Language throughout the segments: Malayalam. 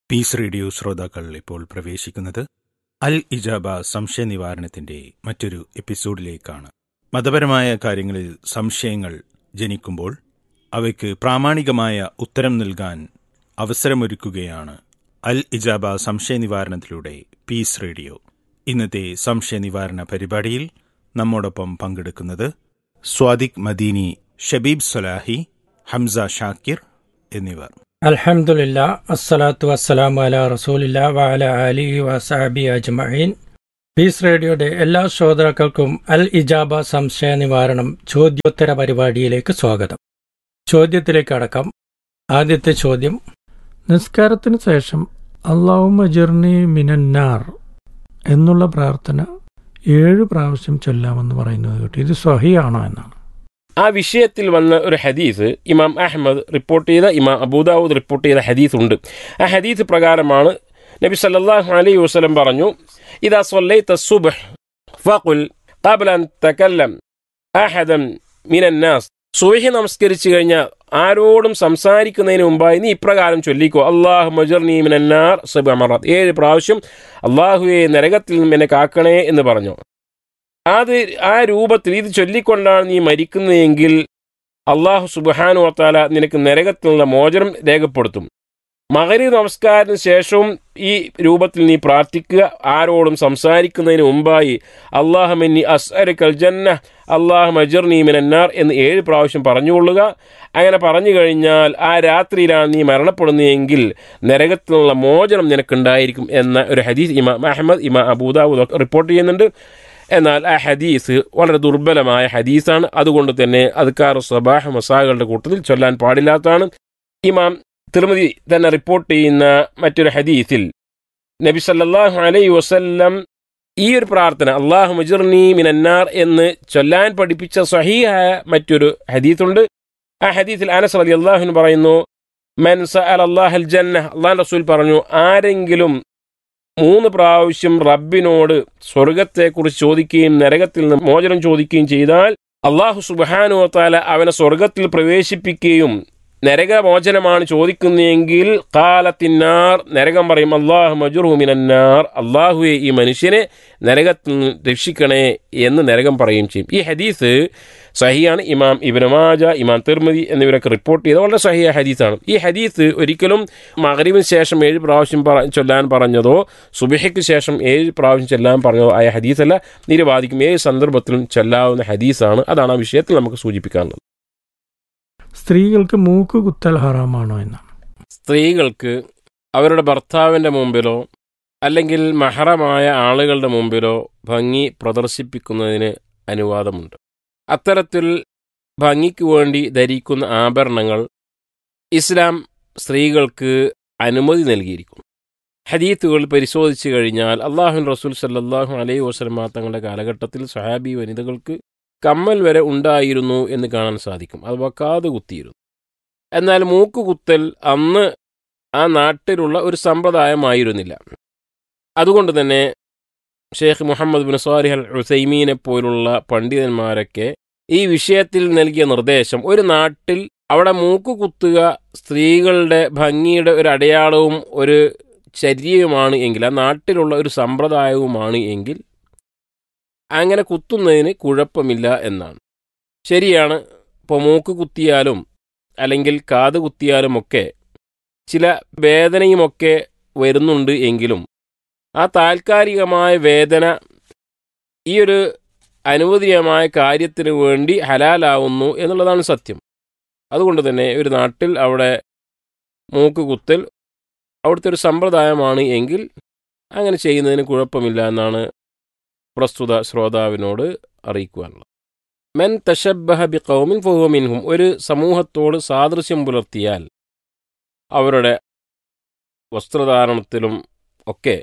പീസ് റേഡിയോ ശ്രോതാക്കൾ ഇപ്പോൾ പ്രവേശിക്കുന്നത് അൽ ഇജാബ സംശയ നിവാരണത്തിന്റെ മറ്റൊരു എപ്പിസോഡിലേക്കാണ് മതപരമായ കാര്യങ്ങളിൽ സംശയങ്ങൾ ജനിക്കുമ്പോൾ അവയ്ക്ക് പ്രാമാണികമായ ഉത്തരം നൽകാൻ അവസരമൊരുക്കുകയാണ് അൽ ഇജാബ സംശയ നിവാരണത്തിലൂടെ പീസ് റേഡിയോ ഇന്നത്തെ സംശയ നിവാരണ പരിപാടിയിൽ നമ്മോടൊപ്പം പങ്കെടുക്കുന്നത് സ്വാദിഖ് മദീനി ഷബീബ് സൊലാഹി ഹംസ ഷാക്കിർ എന്നിവർ അൽഹംദുലില്ല അസ്സലാത്തു വസ്സലാമു അല റസൂലില്ല വഅല അലിഹി വസാബി അജ്മഈൻ പീസ് റേഡിയോയുടെ എല്ലാ ശ്രോതാക്കൾക്കും അൽ ഇജാബ സംശയ നിവാരണം ചോദ്യോത്തര പരിപാടിയിലേക്ക് സ്വാഗതം ചോദ്യത്തിലേക്ക് അടക്കം ആദ്യത്തെ ചോദ്യം നിസ്കാരത്തിന് ശേഷം അള്ളാഹുമ ജിർണി മിനന്നാർ എന്നുള്ള പ്രാർത്ഥന ഏഴ് പ്രാവശ്യം ചൊല്ലാമെന്ന് പറയുന്നത് കേട്ടു ഇത് സ്വഹിയാണോ എന്നാണ് ആ വിഷയത്തിൽ വന്ന ഒരു ഹദീസ് ഇമാം അഹമ്മദ് റിപ്പോർട്ട് ചെയ്ത ഇമാം അബൂദാവൂദ് റിപ്പോർട്ട് ചെയ്ത ഹദീസ് ഉണ്ട് ആ ഹദീസ് പ്രകാരമാണ് നബി സല്ലല്ലാഹു അലൈഹി വസല്ലം പറഞ്ഞു ഇദാ സ്വല്ലൈത സുബ്ഹ് ഫഖുൽ ഖബ്ല അൻ തകല്ലം അഹദൻ മിനൻ നാസ് സുബഹി നമസ്കരിച്ചു കഴിഞ്ഞാൽ ആരോടും സംസാരിക്കുന്നതിന് മുമ്പായി നീ ഇപ്രകാരം ചൊല്ലിക്കോ അള്ളാഹു മജർനി മിനന്നാർ സബ് അമറാത്ത് ഏഴ് പ്രാവശ്യം അള്ളാഹുവെ നരകത്തിൽ നിന്നും എന്നെ കാക്കണേ എന്ന് പറഞ്ഞു അത് ആ രൂപത്തിൽ ഇത് ചൊല്ലിക്കൊണ്ടാണ് നീ മരിക്കുന്നതെങ്കിൽ അള്ളാഹു സുബാനു വത്താല നിനക്ക് നരകത്തിൽ നിന്നുള്ള മോചനം രേഖപ്പെടുത്തും മകരി നമസ്കാരത്തിന് ശേഷവും ഈ രൂപത്തിൽ നീ പ്രാർത്ഥിക്കുക ആരോടും സംസാരിക്കുന്നതിന് മുമ്പായി അള്ളാഹുമെന്നി അസ്അരക്കൽ ജന്ന അള്ളാഹു മജർനി മിനന്നാർ എന്ന് ഏഴ് പ്രാവശ്യം പറഞ്ഞുകൊള്ളുക അങ്ങനെ പറഞ്ഞു കഴിഞ്ഞാൽ ആ രാത്രിയിലാണ് നീ മരണപ്പെടുന്നതെങ്കിൽ നരകത്തിൽ നിന്നുള്ള മോചനം നിനക്കുണ്ടായിരിക്കും എന്ന ഒരു ഹദീസ് ഇമാം അഹമ്മദ് ഇമാം അബൂദാബുദ് റിപ്പോർട്ട് ചെയ്യുന്നുണ്ട് എന്നാൽ ആ ഹദീസ് വളരെ ദുർബലമായ ഹദീസാണ് അതുകൊണ്ട് തന്നെ അദ്ക്കാർ സബാഹ് മസാകളുടെ കൂട്ടത്തിൽ ചൊല്ലാൻ പാടില്ലാത്തതാണ് ഇമാം തിരുമതി തന്നെ റിപ്പോർട്ട് ചെയ്യുന്ന മറ്റൊരു ഹദീസിൽ നബി സല്ലല്ലാഹു അലൈഹി വസല്ലം ഈ ഒരു പ്രാർത്ഥന അള്ളാഹു മുജിർനി മിനന്നാർ എന്ന് ചൊല്ലാൻ പഠിപ്പിച്ച സഹീഹായ മറ്റൊരു ഹദീസുണ്ട് ആ ഹദീസിൽ അനസ് റലി അള്ളാഹുന് പറയുന്നു മൻ സഅൽ അല്ലാഹൽ ജന്ന അള്ളാഹ് റസൂൽ പറഞ്ഞു ആരെങ്കിലും മൂന്ന് പ്രാവശ്യം റബ്ബിനോട് സ്വർഗത്തെക്കുറിച്ച് ചോദിക്കുകയും നരകത്തിൽ നിന്ന് മോചനം ചോദിക്കുകയും ചെയ്താൽ അള്ളാഹു സുബാനുവത്താല അവനെ സ്വർഗത്തിൽ പ്രവേശിപ്പിക്കുകയും നരകമോചനമാണ് ചോദിക്കുന്നതെങ്കിൽ കാലത്തിന്നാർ നരകം പറയും അള്ളാഹു മജുറുമിനാർ അള്ളാഹുവെ ഈ മനുഷ്യനെ നരകത്തിൽ നിന്ന് രക്ഷിക്കണേ എന്ന് നരകം പറയുകയും ചെയ്യും ഈ ഹദീസ് സഹിയാണ് ഇമാം ഇബനമാജ ഇമാം തിർമതി എന്നിവരൊക്കെ റിപ്പോർട്ട് ചെയ്ത വളരെ സഹിയ ഹദീസാണ് ഈ ഹദീസ് ഒരിക്കലും മകരീവിന് ശേഷം ഏഴ് പ്രാവശ്യം പറ ചൊല്ലാൻ പറഞ്ഞതോ സുബിഹയ്ക്ക് ശേഷം ഏഴ് പ്രാവശ്യം ചൊല്ലാൻ പറഞ്ഞതോ ആയ ഹദീസല്ല നിരവാദിക്കും ഏത് സന്ദർഭത്തിലും ചൊല്ലാവുന്ന ഹദീസാണ് അതാണ് ആ വിഷയത്തിൽ നമുക്ക് സൂചിപ്പിക്കാനുള്ളത് സ്ത്രീകൾക്ക് മൂക്ക് കുത്തൽ ഹറാമാണോ എന്നാണ് സ്ത്രീകൾക്ക് അവരുടെ ഭർത്താവിൻ്റെ മുമ്പിലോ അല്ലെങ്കിൽ മഹറമായ ആളുകളുടെ മുമ്പിലോ ഭംഗി പ്രദർശിപ്പിക്കുന്നതിന് അനുവാദമുണ്ട് അത്തരത്തിൽ ഭംഗിക്ക് വേണ്ടി ധരിക്കുന്ന ആഭരണങ്ങൾ ഇസ്ലാം സ്ത്രീകൾക്ക് അനുമതി നൽകിയിരിക്കുന്നു ഹദീത്തുകൾ പരിശോധിച്ചു കഴിഞ്ഞാൽ അള്ളാഹുൻ റസൂൽ സല്ലാഹു അലൈഹി വസ്ലമ തങ്ങളുടെ കാലഘട്ടത്തിൽ സഹാബി വനിതകൾക്ക് കമ്മൽ വരെ ഉണ്ടായിരുന്നു എന്ന് കാണാൻ സാധിക്കും അത് വക്കാതെ കുത്തിയിരുന്നു എന്നാൽ മൂക്ക് കുത്തൽ അന്ന് ആ നാട്ടിലുള്ള ഒരു സമ്പ്രദായമായിരുന്നില്ല അതുകൊണ്ട് തന്നെ Sheikh Muhammad bin Salih al ഉസൈമീനെ പോലുള്ള പണ്ഡിതന്മാരൊക്കെ ഈ വിഷയത്തിൽ നൽകിയ നിർദ്ദേശം ഒരു നാട്ടിൽ അവിടെ മൂക്ക് കുത്തുക സ്ത്രീകളുടെ ഭംഗിയുടെ ഒരു അടയാളവും ഒരു ചര്യയുമാണ് എങ്കിൽ ആ നാട്ടിലുള്ള ഒരു സമ്പ്രദായവുമാണ് എങ്കിൽ അങ്ങനെ കുത്തുന്നതിന് കുഴപ്പമില്ല എന്നാണ് ശരിയാണ് ഇപ്പോൾ മൂക്ക് കുത്തിയാലും അല്ലെങ്കിൽ കാത് കുത്തിയാലുമൊക്കെ ചില വേദനയുമൊക്കെ വരുന്നുണ്ട് എങ്കിലും ആ താൽക്കാലികമായ വേദന ഈ ഒരു അനുവദനീയമായ കാര്യത്തിന് വേണ്ടി ഹലാലാവുന്നു എന്നുള്ളതാണ് സത്യം അതുകൊണ്ട് തന്നെ ഒരു നാട്ടിൽ അവിടെ മൂക്ക് കുത്തൽ അവിടുത്തെ ഒരു സമ്പ്രദായമാണ് എങ്കിൽ അങ്ങനെ ചെയ്യുന്നതിന് കുഴപ്പമില്ല എന്നാണ് പ്രസ്തുത ശ്രോതാവിനോട് അറിയിക്കുവാനുള്ളത് മെൻ തഷബഹ ബി കൗമിൻ ഫുഹമിൻഹും ഒരു സമൂഹത്തോട് സാദൃശ്യം പുലർത്തിയാൽ അവരുടെ വസ്ത്രധാരണത്തിലും ഒക്കെ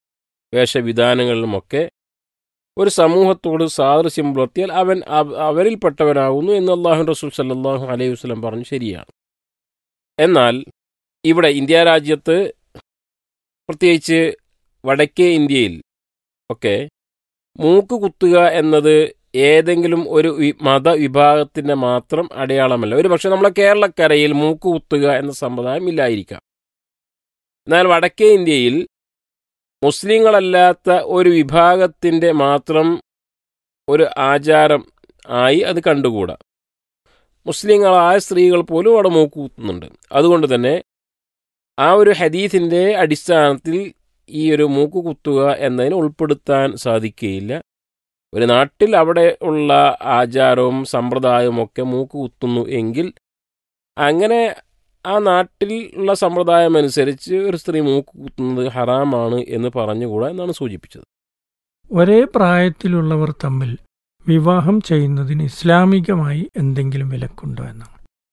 വേഷവിധാനങ്ങളിലുമൊക്കെ ഒരു സമൂഹത്തോട് സാദൃശ്യം പുലർത്തിയാൽ അവൻ അവരിൽപ്പെട്ടവനാകുന്നു എന്ന് അള്ളാഹു റസൂൽ സല്ലാഹു അലൈഹി വസ്ലം പറഞ്ഞു ശരിയാണ് എന്നാൽ ഇവിടെ ഇന്ത്യ രാജ്യത്ത് പ്രത്യേകിച്ച് വടക്കേ ഇന്ത്യയിൽ ഒക്കെ മൂക്ക് കുത്തുക എന്നത് ഏതെങ്കിലും ഒരു മതവിഭാഗത്തിൻ്റെ മാത്രം അടയാളമല്ല ഒരു പക്ഷേ നമ്മളെ കേരളക്കരയിൽ മൂക്ക് കുത്തുക എന്ന സമ്പ്രദായം ഇല്ലായിരിക്കാം എന്നാൽ വടക്കേ ഇന്ത്യയിൽ മുസ്ലിങ്ങളല്ലാത്ത ഒരു വിഭാഗത്തിൻ്റെ മാത്രം ഒരു ആചാരം ആയി അത് കണ്ടുകൂടാ മുസ്ലിങ്ങളായ സ്ത്രീകൾ പോലും അവിടെ മൂക്കുകുത്തുന്നുണ്ട് അതുകൊണ്ട് തന്നെ ആ ഒരു ഹദീസിൻ്റെ അടിസ്ഥാനത്തിൽ ഈ ഒരു മൂക്ക് കുത്തുക എന്നതിന് ഉൾപ്പെടുത്താൻ സാധിക്കുകയില്ല ഒരു നാട്ടിൽ അവിടെ ഉള്ള ആചാരവും സമ്പ്രദായവും ഒക്കെ മൂക്ക് കുത്തുന്നു എങ്കിൽ അങ്ങനെ ആ നാട്ടിൽ ഉള്ള സമ്പ്രദായം അനുസരിച്ച് ഒരു സ്ത്രീ മൂക്ക് കുത്തുന്നത് ഹറാമാണ് എന്ന് പറഞ്ഞുകൂടാ എന്നാണ് സൂചിപ്പിച്ചത് ഒരേ പ്രായത്തിലുള്ളവർ തമ്മിൽ വിവാഹം ചെയ്യുന്നതിന് ഇസ്ലാമികമായി എന്തെങ്കിലും വിലക്കുണ്ടോ എന്നാണ്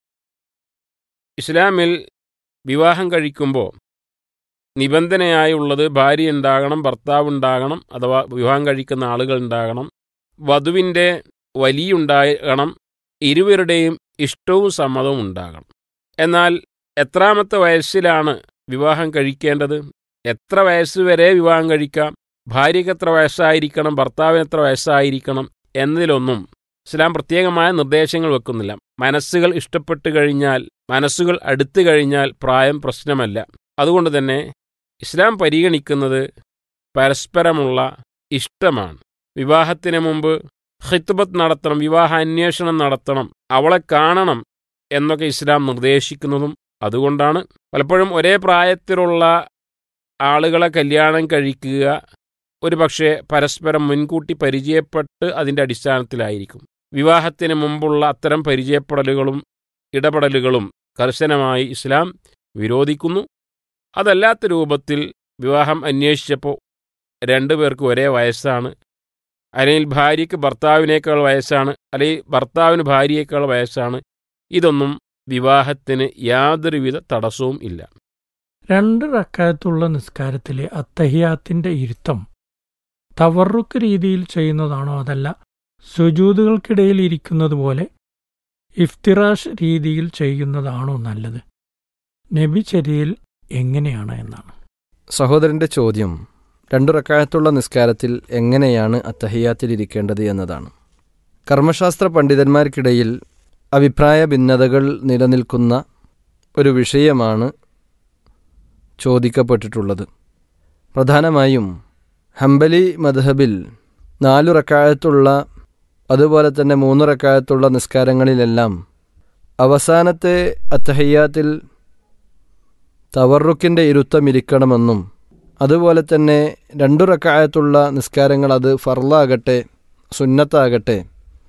ഇസ്ലാമിൽ വിവാഹം കഴിക്കുമ്പോൾ നിബന്ധനയായുള്ളത് ഭാര്യ ഉണ്ടാകണം ഭർത്താവ് ഉണ്ടാകണം അഥവാ വിവാഹം കഴിക്കുന്ന ആളുകൾ ഉണ്ടാകണം വധുവിൻ്റെ വലിയുണ്ടാകണം ഇരുവരുടെയും ഇഷ്ടവും സമ്മതവും ഉണ്ടാകണം എന്നാൽ എത്രാമത്തെ വയസ്സിലാണ് വിവാഹം കഴിക്കേണ്ടത് എത്ര വയസ്സ് വരെ വിവാഹം കഴിക്കാം ഭാര്യയ്ക്ക് എത്ര വയസ്സായിരിക്കണം ഭർത്താവിന് എത്ര വയസ്സായിരിക്കണം എന്നതിലൊന്നും ഇസ്ലാം പ്രത്യേകമായ നിർദ്ദേശങ്ങൾ വെക്കുന്നില്ല മനസ്സുകൾ ഇഷ്ടപ്പെട്ട് കഴിഞ്ഞാൽ മനസ്സുകൾ അടുത്തു കഴിഞ്ഞാൽ പ്രായം പ്രശ്നമല്ല അതുകൊണ്ട് തന്നെ ഇസ്ലാം പരിഗണിക്കുന്നത് പരസ്പരമുള്ള ഇഷ്ടമാണ് വിവാഹത്തിന് മുമ്പ് ഹിത്ബത്ത് നടത്തണം വിവാഹ അന്വേഷണം നടത്തണം അവളെ കാണണം എന്നൊക്കെ ഇസ്ലാം നിർദ്ദേശിക്കുന്നതും അതുകൊണ്ടാണ് പലപ്പോഴും ഒരേ പ്രായത്തിലുള്ള ആളുകളെ കല്യാണം കഴിക്കുക ഒരു പക്ഷേ പരസ്പരം മുൻകൂട്ടി പരിചയപ്പെട്ട് അതിൻ്റെ അടിസ്ഥാനത്തിലായിരിക്കും വിവാഹത്തിന് മുമ്പുള്ള അത്തരം പരിചയപ്പെടലുകളും ഇടപെടലുകളും കർശനമായി ഇസ്ലാം വിരോധിക്കുന്നു അതല്ലാത്ത രൂപത്തിൽ വിവാഹം അന്വേഷിച്ചപ്പോൾ രണ്ടു പേർക്ക് ഒരേ വയസ്സാണ് അല്ലെങ്കിൽ ഭാര്യയ്ക്ക് ഭർത്താവിനേക്കാൾ വയസ്സാണ് അല്ലെങ്കിൽ ഭർത്താവിന് ഭാര്യയേക്കാൾ വയസ്സാണ് ഇതൊന്നും വിവാഹത്തിന് യാതൊരുവിധ തടസ്സവും ഇല്ല രണ്ട് റക്കായത്തുള്ള നിസ്കാരത്തിലെ അത്തഹിയാത്തിന്റെ ഇരുത്തം തവറുക്ക് രീതിയിൽ ചെയ്യുന്നതാണോ അതല്ല സുജൂതുകൾക്കിടയിൽ ഇരിക്കുന്നത് പോലെ ഇഫ്തിറാഷ് രീതിയിൽ ചെയ്യുന്നതാണോ നല്ലത് നബിചര്യയിൽ എങ്ങനെയാണ് എന്നാണ് സഹോദരന്റെ ചോദ്യം രണ്ടു റക്കായത്തുള്ള നിസ്കാരത്തിൽ എങ്ങനെയാണ് അത്തഹിയാത്തിലിരിക്കേണ്ടത് എന്നതാണ് കർമ്മശാസ്ത്ര പണ്ഡിതന്മാർക്കിടയിൽ അഭിപ്രായ ഭിന്നതകൾ നിലനിൽക്കുന്ന ഒരു വിഷയമാണ് ചോദിക്കപ്പെട്ടിട്ടുള്ളത് പ്രധാനമായും ഹംബലി മദ്ഹബിൽ നാലു റക്കായത്തുള്ള അതുപോലെ തന്നെ മൂന്ന് റക്കായത്തുള്ള നിസ്കാരങ്ങളിലെല്ലാം അവസാനത്തെ അത്തഹയ്യാത്തിൽ തവറുക്കിൻ്റെ ഇരുത്തം ഇരിക്കണമെന്നും അതുപോലെ തന്നെ രണ്ടു റക്കായത്തുള്ള നിസ്കാരങ്ങൾ അത് ഫർലാകട്ടെ സുന്നത്താകട്ടെ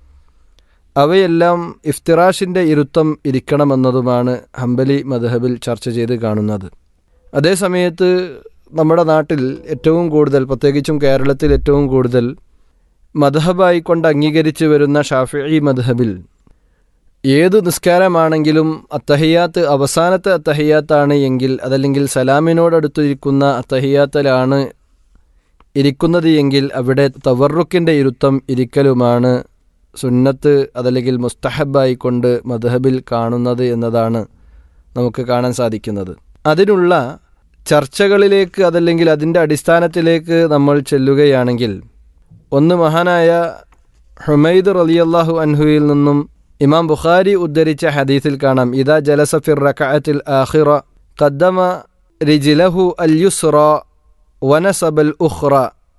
അവയെല്ലാം ഇഫ്തിറാഷിൻ്റെ ഇരുത്തം ഇരിക്കണമെന്നതുമാണ് ഹംബലി മദ്ഹബിൽ ചർച്ച ചെയ്ത് കാണുന്നത് അതേസമയത്ത് നമ്മുടെ നാട്ടിൽ ഏറ്റവും കൂടുതൽ പ്രത്യേകിച്ചും കേരളത്തിൽ ഏറ്റവും കൂടുതൽ മദ്ഹബായിക്കൊണ്ട് അംഗീകരിച്ചു വരുന്ന ഷാഫി മദ്ഹബിൽ ഏതു നിസ്കാരമാണെങ്കിലും അത്തഹിയാത്ത് അവസാനത്തെ അത്തഹിയാത്താണ് എങ്കിൽ അതല്ലെങ്കിൽ സലാമിനോടടുത്തിരിക്കുന്ന അത്തഹിയാത്തലാണ് ഇരിക്കുന്നത് എങ്കിൽ അവിടെ തവറുക്കിൻ്റെ ഇരുത്തം ഇരിക്കലുമാണ് സുന്നത്ത് അതല്ലെങ്കിൽ മുസ്തഹബായി കൊണ്ട് മദ്ഹബിൽ കാണുന്നത് എന്നതാണ് നമുക്ക് കാണാൻ സാധിക്കുന്നത് അതിനുള്ള ചർച്ചകളിലേക്ക് അതല്ലെങ്കിൽ അതിൻ്റെ അടിസ്ഥാനത്തിലേക്ക് നമ്മൾ ചെല്ലുകയാണെങ്കിൽ ഒന്ന് മഹാനായ ഹുമൈദ് റലിയല്ലാഹു അൻഹുയിൽ നിന്നും ഇമാം ബുഖാരി ഉദ്ധരിച്ച ഹദീസിൽ കാണാം ഇതാ ജലസഫിർ റക്കഅത്തിൽ ആഖിറ ഖദ്ദമ റിജിലഹു അൽ യുസ്റ വനസബൽ ഉഖ്റ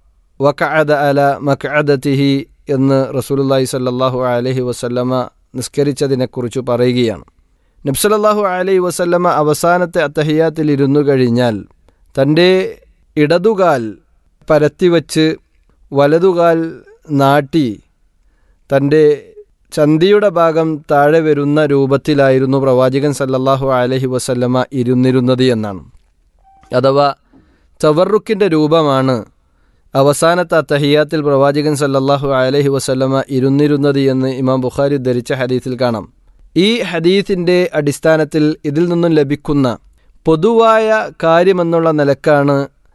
വകഅദ അല മക്അദതിഹി എന്ന് റസൂലുള്ളാഹി സ്വല്ലല്ലാഹു അലൈഹി വസല്ലമ നിസ്കരിച്ചതിനെക്കുറിച്ച് പറയുകയാണ് നബ്സലല്ലാഹു അലൈഹി വസല്ലമ അവസാനത്തെ അത്തഹിയാത്തിൽ ഇരുന്നു കഴിഞ്ഞാൽ തൻ്റെ ഇടതുകാൽ പരത്തിവച്ച് വലതുകാൽ നാട്ടി തൻ്റെ ചന്തിയുടെ ഭാഗം താഴെ വരുന്ന രൂപത്തിലായിരുന്നു പ്രവാചകൻ സല്ലല്ലാഹു അലഹി വസല്ലമ ഇരുന്നിരുന്നത് എന്നാണ് അഥവാ ചവറുക്കിൻ്റെ രൂപമാണ് അവസാനത്തെ അത്തഹിയാത്തിൽ പ്രവാചകൻ സല്ലല്ലാഹു അലഹി വസല്ലമ ഇരുന്നിരുന്നത് എന്ന് ഇമാം ബുഖാരി ധരിച്ച ഹദീസിൽ കാണാം ഈ ഹദീസിൻ്റെ അടിസ്ഥാനത്തിൽ ഇതിൽ നിന്നും ലഭിക്കുന്ന പൊതുവായ കാര്യമെന്നുള്ള നിലക്കാണ്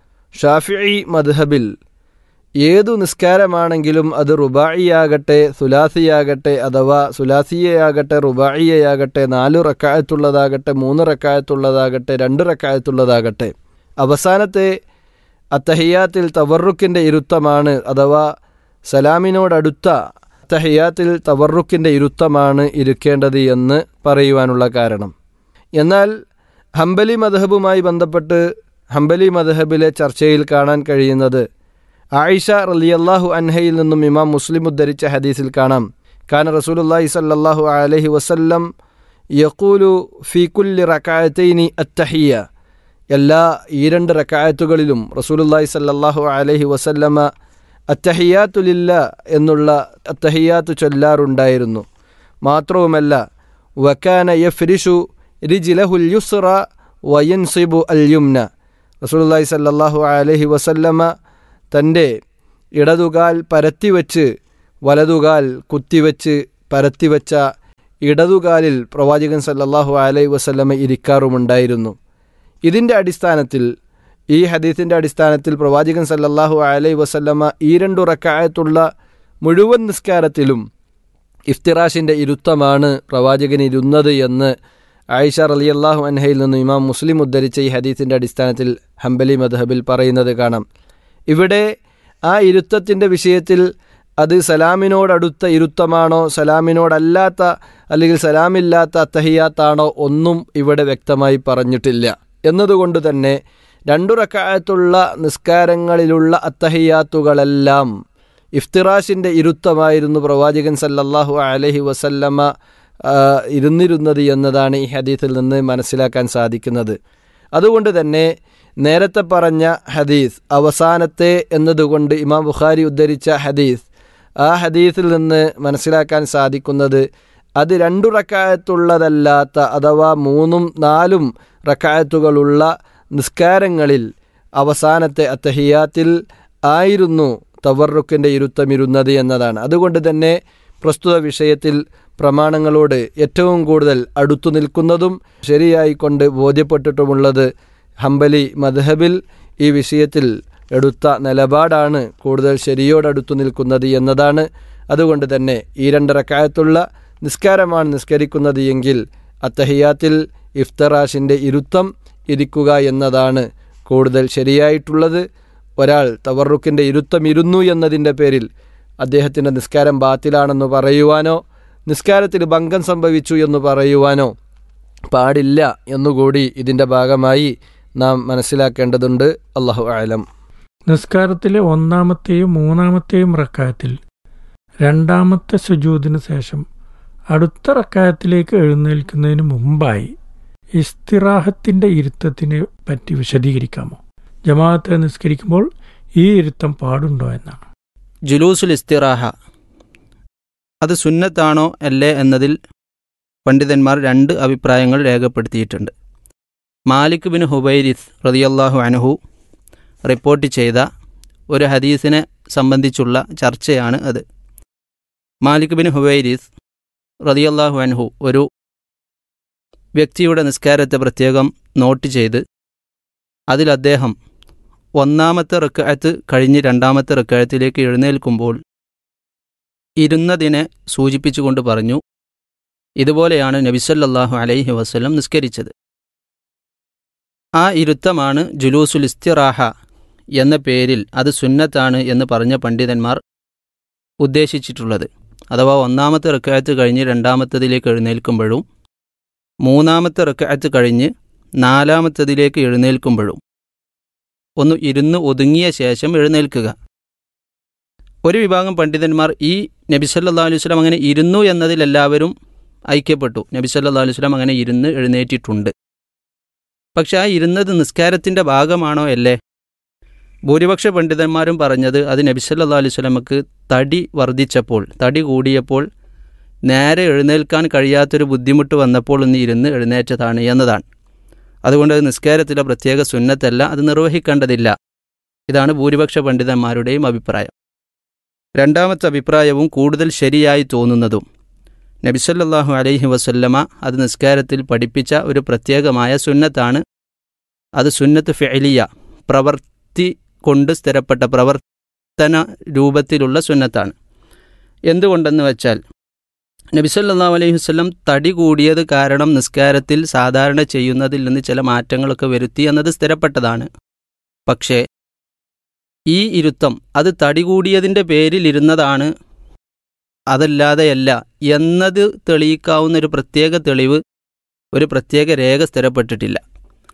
ഷാഫിഇ മദ്ഹബിൽ ഏതു നിസ്കാരമാണെങ്കിലും അത് റുബായിയാകട്ടെ സുലാസിയാകട്ടെ അഥവാ സുലാസിയയാകട്ടെ റുബായിയയാകട്ടെ നാലു റക്കായത്തുള്ളതാകട്ടെ മൂന്ന് റക്കായത്തുള്ളതാകട്ടെ രണ്ട് റക്കായത്തുള്ളതാകട്ടെ അവസാനത്തെ അത്തഹിയാത്തിൽ തവറുക്കിൻ്റെ ഇരുത്തമാണ് അഥവാ സലാമിനോടടുത്ത അത്തഹിയാത്തിൽ തവറുക്കിൻ്റെ ഇരുത്തമാണ് ഇരിക്കേണ്ടത് എന്ന് പറയുവാനുള്ള കാരണം എന്നാൽ ഹംബലി മദഹബുമായി ബന്ധപ്പെട്ട് ഹംബലി മദ്ഹബിലെ ചർച്ചയിൽ കാണാൻ കഴിയുന്നത് ആയിഷ റലിയല്ലാഹു അൻഹയിൽ നിന്നും ഇമാം മുസ്ലിം ഉദ്ധരിച്ച ഹദീസിൽ കാണാം കാന റസൂലുല്ലാഹി സല്ലല്ലാഹു അലൈഹി വസല്ലം യഖൂലു ഫി കുല്ലി റക്കായത്തൈനി അത്തഹിയ എല്ലാ ഈ രണ്ട് റക്കായത്തുകളിലും റസൂലുല്ലാഹി സല്ലല്ലാഹു അലൈഹി വസല്ലമ അത്തഹിയാത്തുലില്ല എന്നുള്ള അത്തഹിയാത്ത് ചൊല്ലാറുണ്ടായിരുന്നു മാത്രവുമല്ല വക്കാന യഫ്രിഷു റിജിലഹുൽ യുസ്റ വയൻസിബു അൽ യുംന റസൂലുള്ളാഹി സല്ലല്ലാഹു അലൈഹി വസല്ലമ തൻ്റെ ഇടതുകാൽ പരത്തിവെച്ച് വലതുകാൽ കുത്തിവെച്ച് പരത്തിവെച്ച ഇടതുകാലിൽ പ്രവാചകൻ സല്ലല്ലാഹു അലൈഹി വസല്ലമ ഇരിക്കാറുമുണ്ടായിരുന്നു ഇതിൻ്റെ അടിസ്ഥാനത്തിൽ ഈ ഹദീസിൻ്റെ അടിസ്ഥാനത്തിൽ പ്രവാചകൻ സല്ലല്ലാഹു അലൈഹി വസല്ലമ ഈ രണ്ടു റക്കായത്തുള്ള മുഴുവൻ നിസ്കാരത്തിലും ഇഫ്തിറാഷിൻ്റെ ഇരുത്തമാണ് പ്രവാചകൻ ഇരുന്നത് എന്ന് ആയിഷ റലിയല്ലാഹു അൻഹയിൽ നിന്നും ഇമാം മുസ്ലിം ഉദ്ധരിച്ച ഈ ഹദീസിൻ്റെ അടിസ്ഥാനത്തിൽ ഹംബലി മദ്ഹബിൽ പറയുന്നത് കാണാം ഇവിടെ ആ ഇരുത്തത്തിൻ്റെ വിഷയത്തിൽ അത് സലാമിനോടടുത്ത ഇരുത്തമാണോ സലാമിനോടല്ലാത്ത അല്ലെങ്കിൽ സലാമില്ലാത്ത അത്തഹിയാത്താണോ ഒന്നും ഇവിടെ വ്യക്തമായി പറഞ്ഞിട്ടില്ല എന്നതുകൊണ്ട് തന്നെ രണ്ടു റക്കായത്തുള്ള നിസ്കാരങ്ങളിലുള്ള അത്തഹിയാത്തുകളെല്ലാം ഇഫ്തിറാഷിൻ്റെ ഇരുത്തമായിരുന്നു പ്രവാചകൻ സല്ലല്ലാഹു അലഹി വസല്ലമ ഇരുന്നിരുന്നത് എന്നതാണ് ഈ ഹദീസിൽ നിന്ന് മനസ്സിലാക്കാൻ സാധിക്കുന്നത് അതുകൊണ്ട് തന്നെ നേരത്തെ പറഞ്ഞ ഹദീസ് അവസാനത്തെ എന്നതുകൊണ്ട് ഇമാം ബുഖാരി ഉദ്ധരിച്ച ഹദീസ് ആ ഹദീസിൽ നിന്ന് മനസ്സിലാക്കാൻ സാധിക്കുന്നത് അത് രണ്ടു റക്കായത്തുള്ളതല്ലാത്ത അഥവാ മൂന്നും നാലും റക്കായത്തുകളുള്ള നിസ്കാരങ്ങളിൽ അവസാനത്തെ അത്തഹിയാത്തിൽ ആയിരുന്നു തവറുക്കിൻ്റെ ഇരുത്തമിരുന്നത് എന്നതാണ് അതുകൊണ്ട് തന്നെ പ്രസ്തുത വിഷയത്തിൽ പ്രമാണങ്ങളോട് ഏറ്റവും കൂടുതൽ അടുത്തു നിൽക്കുന്നതും ശരിയായിക്കൊണ്ട് ബോധ്യപ്പെട്ടിട്ടുമുള്ളത് ഹംബലി മദ്ഹബിൽ ഈ വിഷയത്തിൽ എടുത്ത നിലപാടാണ് കൂടുതൽ ശരിയോടടുത്തു നിൽക്കുന്നത് എന്നതാണ് അതുകൊണ്ട് തന്നെ ഈ രണ്ടരക്കായത്തുള്ള നിസ്കാരമാണ് നിസ്കരിക്കുന്നത് എങ്കിൽ അത്തഹിയാത്തിൽ ഇഫ്തറാഷിൻ്റെ ഇരുത്തം ഇരിക്കുക എന്നതാണ് കൂടുതൽ ശരിയായിട്ടുള്ളത് ഒരാൾ തവറുക്കിൻ്റെ ഇരുത്തം ഇരുന്നു എന്നതിൻ്റെ പേരിൽ അദ്ദേഹത്തിൻ്റെ നിസ്കാരം ബാത്തിലാണെന്ന് പറയുവാനോ നിസ്കാരത്തിൽ ഭംഗം സംഭവിച്ചു എന്ന് പറയുവാനോ പാടില്ല എന്നുകൂടി ഇതിൻ്റെ ഭാഗമായി നാം മനസ്സിലാക്കേണ്ടതുണ്ട് അള്ളാഹു ആലം നിസ്കാരത്തിലെ ഒന്നാമത്തെയും മൂന്നാമത്തെയും റക്കായത്തിൽ രണ്ടാമത്തെ സുജൂദിന് ശേഷം അടുത്ത റക്കായത്തിലേക്ക് എഴുന്നേൽക്കുന്നതിന് മുമ്പായി ഇസ്തിറാഹത്തിന്റെ ഇരുത്തത്തിനെ പറ്റി വിശദീകരിക്കാമോ ജമാഅത്തെ നിസ്കരിക്കുമ്പോൾ ഈ ഇരുത്തം പാടുണ്ടോ എന്നാണ് ജുലൂസുൽ ഇസ്തിറാഹ അത് സുന്നത്താണോ അല്ലേ എന്നതിൽ പണ്ഡിതന്മാർ രണ്ട് അഭിപ്രായങ്ങൾ രേഖപ്പെടുത്തിയിട്ടുണ്ട് മാലിക് ബിൻ ഹുബൈരിസ് റതിയല്ലാഹു അനഹു റിപ്പോർട്ട് ചെയ്ത ഒരു ഹദീസിനെ സംബന്ധിച്ചുള്ള ചർച്ചയാണ് അത് മാലിക് ബിൻ ഹുബൈരിസ് റതിയല്ലാഹു അൻഹു ഒരു വ്യക്തിയുടെ നിസ്കാരത്തെ പ്രത്യേകം നോട്ട് ചെയ്ത് അതിൽ അദ്ദേഹം ഒന്നാമത്തെ റക്കായത്ത് കഴിഞ്ഞ് രണ്ടാമത്തെ റക്കായത്തിലേക്ക് എഴുന്നേൽക്കുമ്പോൾ ഇരുന്നതിനെ സൂചിപ്പിച്ചുകൊണ്ട് പറഞ്ഞു ഇതുപോലെയാണ് നബിസല്ലാഹു അലൈഹി വസ്ലം നിസ്കരിച്ചത് ആ ഇരുത്തമാണ് ജുലൂസുൽ ഇസ്തിറാഹ എന്ന പേരിൽ അത് സുന്നത്താണ് എന്ന് പറഞ്ഞ പണ്ഡിതന്മാർ ഉദ്ദേശിച്ചിട്ടുള്ളത് അഥവാ ഒന്നാമത്തെ റക്കായത്ത് കഴിഞ്ഞ് രണ്ടാമത്തതിലേക്ക് എഴുന്നേൽക്കുമ്പോഴും മൂന്നാമത്തെ റക്കായത്ത് കഴിഞ്ഞ് നാലാമത്തതിലേക്ക് എഴുന്നേൽക്കുമ്പോഴും ഒന്ന് ഇരുന്ന് ഒതുങ്ങിയ ശേഷം എഴുന്നേൽക്കുക ഒരു വിഭാഗം പണ്ഡിതന്മാർ ഈ നബി സല്ലാ അലൈഹി സ്വലം അങ്ങനെ ഇരുന്നു എന്നതിൽ എല്ലാവരും ഐക്യപ്പെട്ടു നബി സല്ലാ അലൈഹി സ്വലം അങ്ങനെ ഇരുന്ന് എഴുന്നേറ്റിട്ടുണ്ട് പക്ഷെ ആ ഇരുന്നത് നിസ്കാരത്തിൻ്റെ ഭാഗമാണോ അല്ലേ ഭൂരിപക്ഷ പണ്ഡിതന്മാരും പറഞ്ഞത് അത് നബി സല്ലാ അലൈഹി സ്വലമക്ക് തടി വർദ്ധിച്ചപ്പോൾ തടി കൂടിയപ്പോൾ നേരെ എഴുന്നേൽക്കാൻ കഴിയാത്തൊരു ബുദ്ധിമുട്ട് വന്നപ്പോൾ ഒന്ന് ഇരുന്ന് എഴുന്നേറ്റതാണ് എന്നതാണ് അതുകൊണ്ട് അത് നിസ്കാരത്തിലെ പ്രത്യേക സുന്നത്തല്ല അത് നിർവഹിക്കേണ്ടതില്ല ഇതാണ് ഭൂരിപക്ഷ പണ്ഡിതന്മാരുടെയും അഭിപ്രായം രണ്ടാമത്തെ അഭിപ്രായവും കൂടുതൽ ശരിയായി തോന്നുന്നതും നബിസല്ലാഹു അലൈഹി വസല്ലമ അത് നിസ്കാരത്തിൽ പഠിപ്പിച്ച ഒരു പ്രത്യേകമായ സുന്നത്താണ് അത് സുന്നത്ത് ഫെലിയ പ്രവർത്തി കൊണ്ട് സ്ഥിരപ്പെട്ട പ്രവർത്തന രൂപത്തിലുള്ള സുന്നത്താണ് എന്തുകൊണ്ടെന്ന് വെച്ചാൽ നബിസല്ലാ അലൈഹി വസ്ലം തടി കൂടിയത് കാരണം നിസ്കാരത്തിൽ സാധാരണ ചെയ്യുന്നതിൽ നിന്ന് ചില മാറ്റങ്ങളൊക്കെ വരുത്തി എന്നത് സ്ഥിരപ്പെട്ടതാണ് പക്ഷേ ഈ ഇരുത്തം അത് തടി കൂടിയതിൻ്റെ പേരിൽ ഇരുന്നതാണ് അതല്ലാതെയല്ല എന്നത് തെളിയിക്കാവുന്ന ഒരു പ്രത്യേക തെളിവ് ഒരു പ്രത്യേക രേഖ സ്ഥിരപ്പെട്ടിട്ടില്ല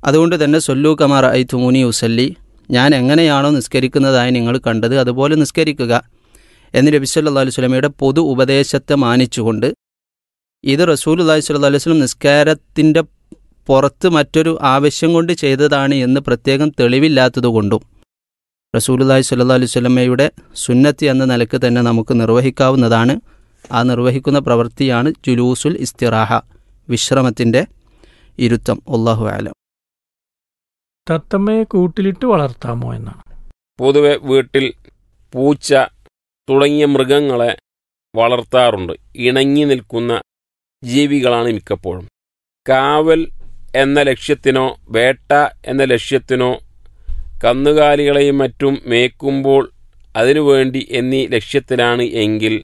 അതുകൊണ്ട് തന്നെ സൊല്ലു കമാർ ഐ തുമുനി ഉസല്ലി ഞാൻ എങ്ങനെയാണോ നിസ്കരിക്കുന്നതായി നിങ്ങൾ കണ്ടത് അതുപോലെ നിസ്കരിക്കുക എന്ന് നബി സല്ലല്ലാഹു അലൈഹി വസല്ലമയുടെ പൊതു ഉപദേശത്തെ മാനിച്ചുകൊണ്ട് ഇത് റസൂൽ അള്ളാഹി സ്വല്ലല്ലാഹു അലൈഹി വസല്ലം നിസ്കാരത്തിൻ്റെ പുറത്ത് മറ്റൊരു ആവശ്യം കൊണ്ട് ചെയ്തതാണ് എന്ന് പ്രത്യേകം തെളിവില്ലാത്തതുകൊണ്ടും റസൂലുല്ലാഹി സ്വല്ലല്ലാഹു അലൈഹി വസല്ലമയുടെ സുന്നത്തി എന്ന നിലക്ക് തന്നെ നമുക്ക് നിർവഹിക്കാവുന്നതാണ് ആ നിർവഹിക്കുന്ന പ്രവൃത്തിയാണ് ജുലൂസുൽ ഇസ്തിറാഹ വിശ്രമത്തിൻ്റെ ഇരുത്തം അള്ളാഹു ആലം തത്തമ്മയെ കൂട്ടിലിട്ട് വളർത്താമോ എന്നാണ് പൊതുവെ വീട്ടിൽ പൂച്ച തുടങ്ങിയ മൃഗങ്ങളെ വളർത്താറുണ്ട് ഇണങ്ങി നിൽക്കുന്ന ജീവികളാണ് മിക്കപ്പോഴും കാവൽ എന്ന ലക്ഷ്യത്തിനോ വേട്ട എന്ന ലക്ഷ്യത്തിനോ കന്നുകാലികളെയും മറ്റും മേക്കുമ്പോൾ അതിനുവേണ്ടി എന്നീ ലക്ഷ്യത്തിലാണ് എങ്കിൽ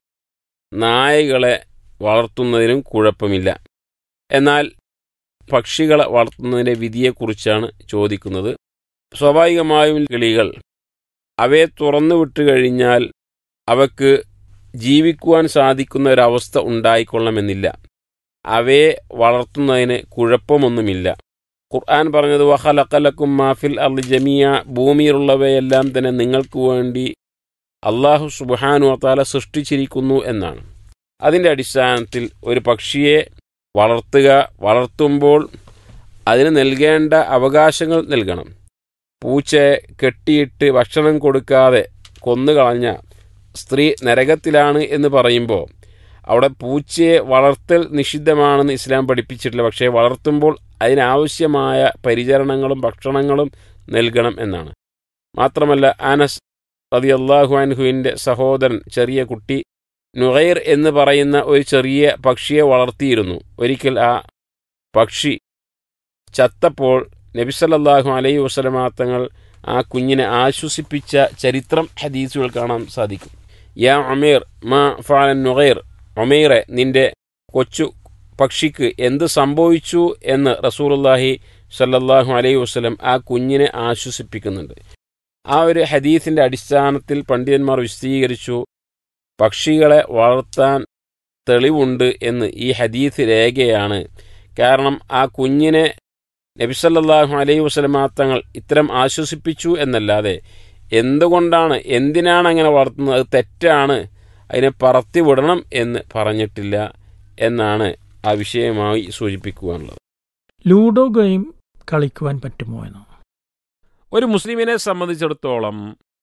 നായകളെ വളർത്തുന്നതിനും കുഴപ്പമില്ല എന്നാൽ പക്ഷികളെ വളർത്തുന്നതിൻ്റെ വിധിയെക്കുറിച്ചാണ് ചോദിക്കുന്നത് സ്വാഭാവികമായും കിളികൾ അവയെ തുറന്നു വിട്ടു കഴിഞ്ഞാൽ അവക്ക് ജീവിക്കുവാൻ സാധിക്കുന്ന ഒരവസ്ഥ ഉണ്ടായിക്കൊള്ളണമെന്നില്ല അവയെ വളർത്തുന്നതിന് കുഴപ്പമൊന്നുമില്ല ഖുർആൻ പറഞ്ഞത് വഹലക്കലക്കും മാഫിൽ അൽ ജമിയ ഭൂമിയിലുള്ളവയെല്ലാം തന്നെ നിങ്ങൾക്ക് വേണ്ടി അള്ളാഹു സുബാനു അത്താല സൃഷ്ടിച്ചിരിക്കുന്നു എന്നാണ് അതിൻ്റെ അടിസ്ഥാനത്തിൽ ഒരു പക്ഷിയെ വളർത്തുക വളർത്തുമ്പോൾ അതിന് നൽകേണ്ട അവകാശങ്ങൾ നൽകണം പൂച്ചയെ കെട്ടിയിട്ട് ഭക്ഷണം കൊടുക്കാതെ കൊന്നുകളഞ്ഞ സ്ത്രീ നരകത്തിലാണ് എന്ന് പറയുമ്പോൾ അവിടെ പൂച്ചയെ വളർത്തൽ നിഷിദ്ധമാണെന്ന് ഇസ്ലാം പഠിപ്പിച്ചിട്ടില്ല പക്ഷേ വളർത്തുമ്പോൾ അതിനാവശ്യമായ പരിചരണങ്ങളും ഭക്ഷണങ്ങളും നൽകണം എന്നാണ് മാത്രമല്ല അനസ് റതി അള്ളാഹു അൻഹുവിൻ്റെ സഹോദരൻ ചെറിയ കുട്ടി നുഹൈർ എന്ന് പറയുന്ന ഒരു ചെറിയ പക്ഷിയെ വളർത്തിയിരുന്നു ഒരിക്കൽ ആ പക്ഷി ചത്തപ്പോൾ നബിസല്ലാഹു അലൈഹി വസ്ലമാ തങ്ങൾ ആ കുഞ്ഞിനെ ആശ്വസിപ്പിച്ച ചരിത്രം ഹദീസുകൾ കാണാൻ സാധിക്കും യാ ഒമേർ മാ ഫാലൻ നുഹൈർ ഒമേറെ നിന്റെ കൊച്ചു പക്ഷിക്ക് എന്ത് സംഭവിച്ചു എന്ന് റസൂലുല്ലാഹി സല്ലല്ലാഹു അലൈഹി വസ്ലം ആ കുഞ്ഞിനെ ആശ്വസിപ്പിക്കുന്നുണ്ട് ആ ഒരു ഹദീസിന്റെ അടിസ്ഥാനത്തിൽ പണ്ഡിതന്മാർ വിശദീകരിച്ചു പക്ഷികളെ വളർത്താൻ തെളിവുണ്ട് എന്ന് ഈ ഹദീസ് രേഖയാണ് കാരണം ആ കുഞ്ഞിനെ നബിസല്ലാഹു അലൈഹി വസ്ലമാ തങ്ങൾ ഇത്തരം ആശ്വസിപ്പിച്ചു എന്നല്ലാതെ എന്തുകൊണ്ടാണ് എന്തിനാണ് അങ്ങനെ വളർത്തുന്നത് അത് തെറ്റാണ് അതിനെ പറത്തി വിടണം എന്ന് പറഞ്ഞിട്ടില്ല എന്നാണ് ആ വിഷയമായി സൂചിപ്പിക്കുവാനുള്ളത് ലൂഡോ ഗെയിം കളിക്കുവാൻ പറ്റുമോ എന്ന് ഒരു മുസ്ലിമിനെ സംബന്ധിച്ചിടത്തോളം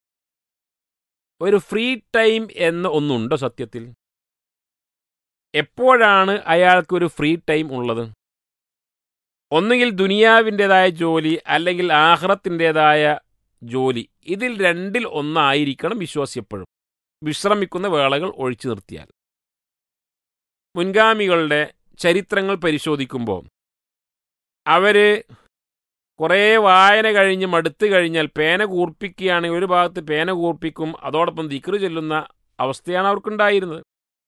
ഒരു ഫ്രീ ടൈം എന്ന് ഒന്നുണ്ടോ സത്യത്തിൽ എപ്പോഴാണ് അയാൾക്ക് ഒരു ഫ്രീ ടൈം ഉള്ളത് ഒന്നുകിൽ ദുനിയാവിൻ്റെതായ ജോലി അല്ലെങ്കിൽ ആഹ്റത്തിൻ്റെതായ ജോലി ഇതിൽ രണ്ടിൽ ഒന്നായിരിക്കണം വിശ്വാസി എപ്പോഴും വിശ്രമിക്കുന്ന വേളകൾ ഒഴിച്ചു നിർത്തിയാൽ മുൻഗാമികളുടെ ചരിത്രങ്ങൾ പരിശോധിക്കുമ്പോൾ അവർ കുറേ വായന കഴിഞ്ഞ് മടുത്തു കഴിഞ്ഞാൽ പേന കൂർപ്പിക്കുകയാണെങ്കിൽ ഒരു ഭാഗത്ത് പേന കൂർപ്പിക്കും അതോടൊപ്പം ദിക്റ് ചൊല്ലുന്ന അവസ്ഥയാണ് അവർക്കുണ്ടായിരുന്നത്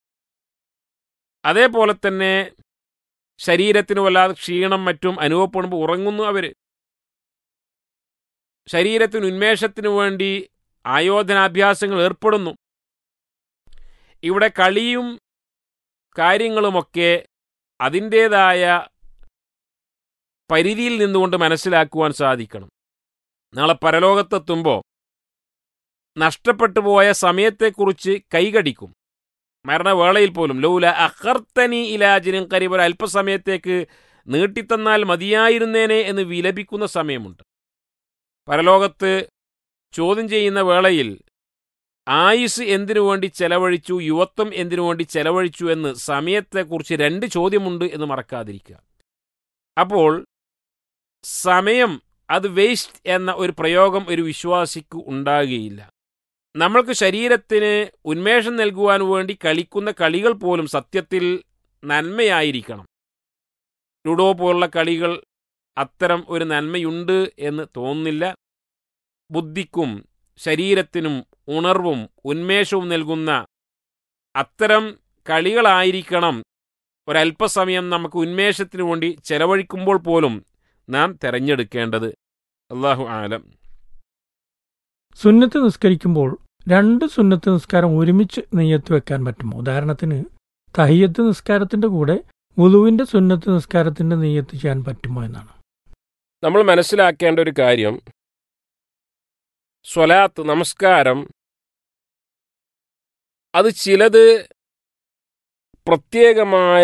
അതേപോലെ തന്നെ ശരീരത്തിന് വല്ലാതെ ക്ഷീണം മറ്റും അനുഭവപ്പെടുമ്പോൾ ഉറങ്ങുന്നു അവർ ശരീരത്തിന് ഉന്മേഷത്തിനു വേണ്ടി ആയോധനാഭ്യാസങ്ങൾ ഏർപ്പെടുന്നു ഇവിടെ കളിയും കാര്യങ്ങളുമൊക്കെ അതിൻ്റേതായ പരിധിയിൽ നിന്നുകൊണ്ട് മനസ്സിലാക്കുവാൻ സാധിക്കണം നാളെ പരലോകത്തെത്തുമ്പോൾ നഷ്ടപ്പെട്ടു പോയ സമയത്തെക്കുറിച്ച് കൈകടിക്കും മരണവേളയിൽ പോലും ലൗല അഖർത്തനി ഇലാജിനും കരീബ് ഒരു അല്പസമയത്തേക്ക് നീട്ടിത്തന്നാൽ മതിയായിരുന്നേനെ എന്ന് വിലപിക്കുന്ന സമയമുണ്ട് പരലോകത്ത് ചോദ്യം ചെയ്യുന്ന വേളയിൽ ആയുസ് എന്തിനു വേണ്ടി ചെലവഴിച്ചു യുവത്വം എന്തിനു വേണ്ടി ചെലവഴിച്ചു എന്ന് സമയത്തെക്കുറിച്ച് രണ്ട് ചോദ്യമുണ്ട് എന്ന് മറക്കാതിരിക്കുക അപ്പോൾ സമയം അത് വേസ്റ്റ് എന്ന ഒരു പ്രയോഗം ഒരു വിശ്വാസിക്ക് ഉണ്ടാകുകയില്ല നമ്മൾക്ക് ശരീരത്തിന് ഉന്മേഷം നൽകുവാൻ വേണ്ടി കളിക്കുന്ന കളികൾ പോലും സത്യത്തിൽ നന്മയായിരിക്കണം ലുഡോ പോലുള്ള കളികൾ അത്തരം ഒരു നന്മയുണ്ട് എന്ന് തോന്നുന്നില്ല ബുദ്ധിക്കും ശരീരത്തിനും ഉണർവും ഉന്മേഷവും നൽകുന്ന അത്തരം കളികളായിരിക്കണം ഒരല്പസമയം നമുക്ക് ഉന്മേഷത്തിനു വേണ്ടി ചെലവഴിക്കുമ്പോൾ പോലും നാം തെരഞ്ഞെടുക്കേണ്ടത് അള്ളാഹു ആലം സുന്നത്ത് നിസ്കരിക്കുമ്പോൾ രണ്ട് സുന്നത്ത് നിസ്കാരം ഒരുമിച്ച് നെയ്യത്ത് വെക്കാൻ പറ്റുമോ ഉദാഹരണത്തിന് തഹിയത്ത് നിസ്കാരത്തിന്റെ കൂടെ വുളുവിന്റെ സുന്നത്ത് നിസ്കാരത്തിന്റെ നെയ്യത്ത് ചെയ്യാൻ പറ്റുമോ എന്നാണ് നമ്മൾ മനസ്സിലാക്കേണ്ട ഒരു കാര്യം സ്വലാത്ത് നമസ്കാരം അത് ചിലത് പ്രത്യേകമായ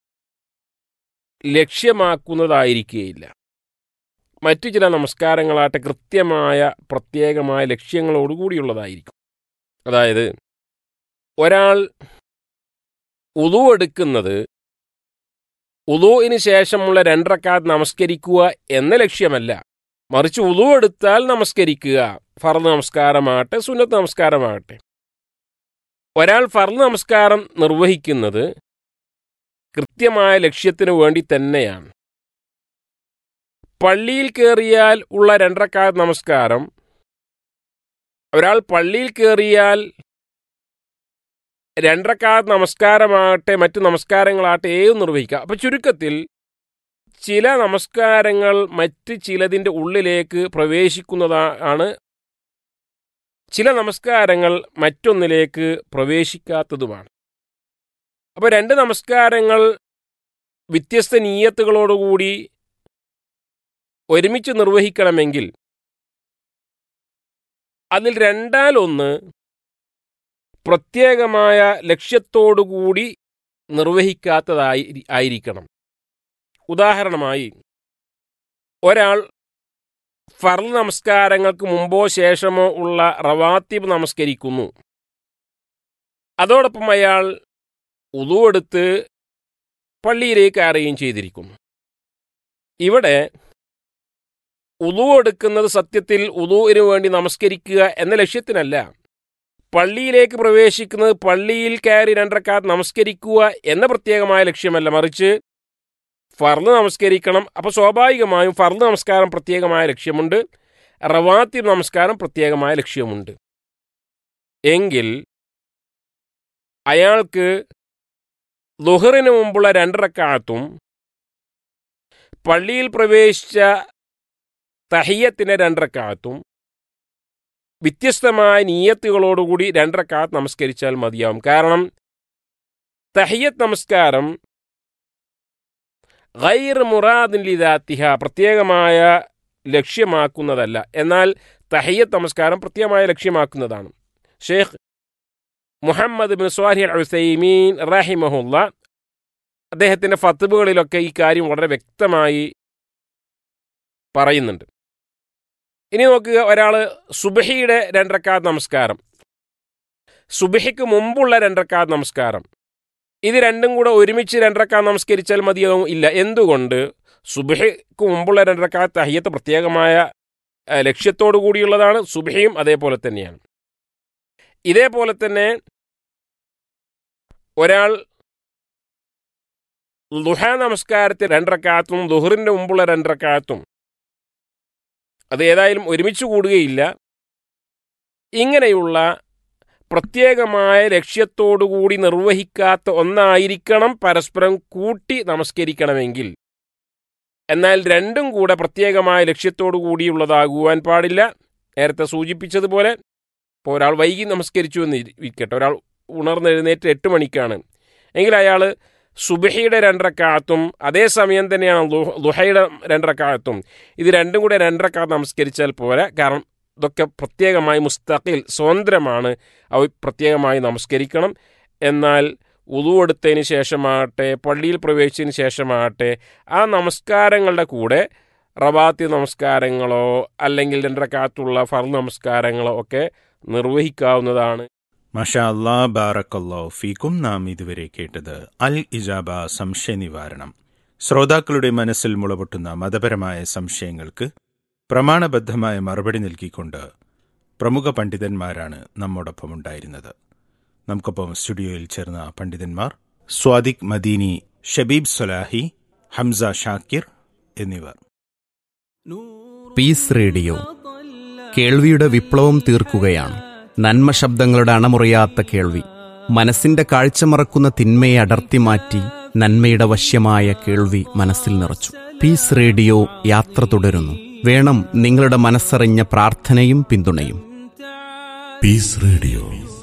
ലക്ഷ്യമാക്കുന്നതായിരിക്കുകയില്ല മറ്റു ചില നമസ്കാരങ്ങളാട്ടെ കൃത്യമായ പ്രത്യേകമായ ലക്ഷ്യങ്ങളോടുകൂടിയുള്ളതായിരിക്കും അതായത് ഒരാൾ ഉതു എടുക്കുന്നത് ഉദുവിന് ശേഷമുള്ള രണ്ടരക്കാത്ത് നമസ്കരിക്കുക എന്ന ലക്ഷ്യമല്ല മറിച്ച് ഉദു എടുത്താൽ നമസ്കരിക്കുക ഫർദ് നമസ്കാരമാകട്ടെ സുന്നത്ത് നമസ്കാരമാകട്ടെ ഒരാൾ ഫർദ് നമസ്കാരം നിർവഹിക്കുന്നത് കൃത്യമായ ലക്ഷ്യത്തിനു വേണ്ടി തന്നെയാണ് പള്ളിയിൽ കയറിയാൽ ഉള്ള രണ്ടരക്കാത്ത് നമസ്കാരം ഒരാൾ പള്ളിയിൽ കയറിയാൽ രണ്ടരക്കാത്ത് നമസ്കാരമാകട്ടെ മറ്റു നമസ്കാരങ്ങളാകട്ടെ ഏതും നിർവഹിക്കാം അപ്പം ചുരുക്കത്തിൽ ചില നമസ്കാരങ്ങൾ മറ്റ് ചിലതിൻ്റെ ഉള്ളിലേക്ക് പ്രവേശിക്കുന്നതാണ് ചില നമസ്കാരങ്ങൾ മറ്റൊന്നിലേക്ക് പ്രവേശിക്കാത്തതുമാണ് അപ്പോൾ രണ്ട് നമസ്കാരങ്ങൾ വ്യത്യസ്ത നീയത്തുകളോടുകൂടി ഒരുമിച്ച് നിർവഹിക്കണമെങ്കിൽ അതിൽ രണ്ടാലൊന്ന് പ്രത്യേകമായ ലക്ഷ്യത്തോടുകൂടി നിർവഹിക്കാത്തതായി ആയിരിക്കണം ഉദാഹരണമായി ഒരാൾ ഫർദ് നമസ്കാരങ്ങൾക്ക് മുമ്പോ ശേഷമോ ഉള്ള റവാത്തിബ് നമസ്കരിക്കുന്നു അതോടൊപ്പം അയാൾ ഉതുവെടുത്ത് പള്ളിയിലേക്ക് കയറുകയും ചെയ്തിരിക്കുന്നു ഇവിടെ ഉതു എടുക്കുന്നത് സത്യത്തിൽ ഉതുവിന് വേണ്ടി നമസ്കരിക്കുക എന്ന ലക്ഷ്യത്തിനല്ല പള്ളിയിലേക്ക് പ്രവേശിക്കുന്നത് പള്ളിയിൽ കയറി രണ്ടരക്കാത്ത് നമസ്കരിക്കുക എന്ന പ്രത്യേകമായ ലക്ഷ്യമല്ല മറിച്ച് ഫർദ് നമസ്കരിക്കണം അപ്പോൾ സ്വാഭാവികമായും ഫർദ് നമസ്കാരം പ്രത്യേകമായ ലക്ഷ്യമുണ്ട് റവാത്തി നമസ്കാരം പ്രത്യേകമായ ലക്ഷ്യമുണ്ട് എങ്കിൽ അയാൾക്ക് ലുഹറിന് മുമ്പുള്ള രണ്ടരക്കാത്തും പള്ളിയിൽ പ്രവേശിച്ച തഹിയത്തിന് രണ്ടരക്കാത്തും വ്യത്യസ്തമായ നീയത്തുകളോടുകൂടി രണ്ടരക്കാത്ത് നമസ്കരിച്ചാൽ മതിയാവും കാരണം തഹിയത്ത് നമസ്കാരം ഗൈർ മുറാദിൻ ലിദാത്തിഹ പ്രത്യേകമായ ലക്ഷ്യമാക്കുന്നതല്ല എന്നാൽ തഹിയത്ത് നമസ്കാരം പ്രത്യേകമായ ലക്ഷ്യമാക്കുന്നതാണ് ഷെയ്ഖ് മുഹമ്മദ് ബിൻ സ്വാഹി അൽ ഉസൈമീൻ റഹിമഹുല്ല അദ്ദേഹത്തിൻ്റെ ഫത്തുബുകളിലൊക്കെ ഈ കാര്യം വളരെ വ്യക്തമായി പറയുന്നുണ്ട് ഇനി നോക്കുക ഒരാൾ സുബഹിയുടെ രണ്ടരക്കാത്ത് നമസ്കാരം സുബഹിക്ക് മുമ്പുള്ള രണ്ടരക്കാത്ത് നമസ്കാരം ഇത് രണ്ടും കൂടെ ഒരുമിച്ച് രണ്ടരക്കാത്ത് നമസ്കരിച്ചാൽ മതിയാവും ഇല്ല എന്തുകൊണ്ട് സുബഹിക്ക് മുമ്പുള്ള രണ്ടരക്കാത്ത് തഹിയത്ത് പ്രത്യേകമായ ലക്ഷ്യത്തോടു കൂടിയുള്ളതാണ് സുബഹിയും അതേപോലെ തന്നെയാണ് ഇതേപോലെ തന്നെ ഒരാൾ ദുഹ നമസ്കാരത്തിൽ രണ്ടരക്കാത്തും ദുഹറിൻ്റെ മുമ്പുള്ള രണ്ടരക്കാത്തും അത് ഏതായാലും ഒരുമിച്ച് കൂടുകയില്ല ഇങ്ങനെയുള്ള പ്രത്യേകമായ ലക്ഷ്യത്തോടുകൂടി നിർവഹിക്കാത്ത ഒന്നായിരിക്കണം പരസ്പരം കൂട്ടി നമസ്കരിക്കണമെങ്കിൽ എന്നാൽ രണ്ടും കൂടെ പ്രത്യേകമായ ലക്ഷ്യത്തോടു കൂടിയുള്ളതാകുവാൻ പാടില്ല നേരത്തെ സൂചിപ്പിച്ചതുപോലെ ഇപ്പോൾ ഒരാൾ വൈകി നമസ്കരിച്ചു എന്ന് ഇരിക്കട്ടെ ഒരാൾ ഉണർന്നെഴുന്നേറ്റ് എട്ട് മണിക്കാണ് എങ്കിൽ അയാൾ സുബഹിയുടെ രണ്ടരക്കാത്തും അതേസമയം തന്നെയാണ് ലുഹയുടെ രണ്ടരക്കാത്തും ഇത് രണ്ടും കൂടെ രണ്ടരക്കാത്ത് നമസ്കരിച്ചാൽ പോരാ കാരണം ഇതൊക്കെ പ്രത്യേകമായി മുസ്തഖിൽ സ്വതന്ത്രമാണ് അവ പ്രത്യേകമായി നമസ്കരിക്കണം എന്നാൽ ഉതുവെടുത്തതിന് ശേഷമാകട്ടെ പള്ളിയിൽ പ്രവേശിച്ചതിന് ശേഷമാകട്ടെ ആ നമസ്കാരങ്ങളുടെ കൂടെ റബാത്തി നമസ്കാരങ്ങളോ അല്ലെങ്കിൽ രണ്ടരക്കാത്തുള്ള ഫർ നമസ്കാരങ്ങളോ ഒക്കെ നിർവഹിക്കാവുന്നതാണ് മഷാ അല്ലാ ബാറക്കല്ലോ ഫീക്കും നാം ഇതുവരെ കേട്ടത് അൽ ഇജാബ സംശയ നിവാരണം ശ്രോതാക്കളുടെ മനസ്സിൽ മുളപൊട്ടുന്ന മതപരമായ സംശയങ്ങൾക്ക് പ്രമാണബദ്ധമായ മറുപടി നൽകിക്കൊണ്ട് പ്രമുഖ പണ്ഡിതന്മാരാണ് നമ്മോടൊപ്പം ഉണ്ടായിരുന്നത് നമുക്കൊപ്പം സ്റ്റുഡിയോയിൽ ചേർന്ന പണ്ഡിതന്മാർ സ്വാദിഖ് മദീനി ഷബീബ് സൊലാഹി ഹംസ ഷാക്കിർ എന്നിവർ പീസ് റേഡിയോ കേൾവിയുടെ വിപ്ലവം തീർക്കുകയാണ് നന്മ ശബ്ദങ്ങളുടെ അണമുറിയാത്ത കേൾവി മനസ്സിന്റെ കാഴ്ച മറക്കുന്ന തിന്മയെ അടർത്തി മാറ്റി നന്മയുടെ വശ്യമായ കേൾവി മനസ്സിൽ നിറച്ചു പീസ് റേഡിയോ യാത്ര തുടരുന്നു വേണം നിങ്ങളുടെ മനസ്സറിഞ്ഞ പ്രാർത്ഥനയും പിന്തുണയും പീസ് റേഡിയോ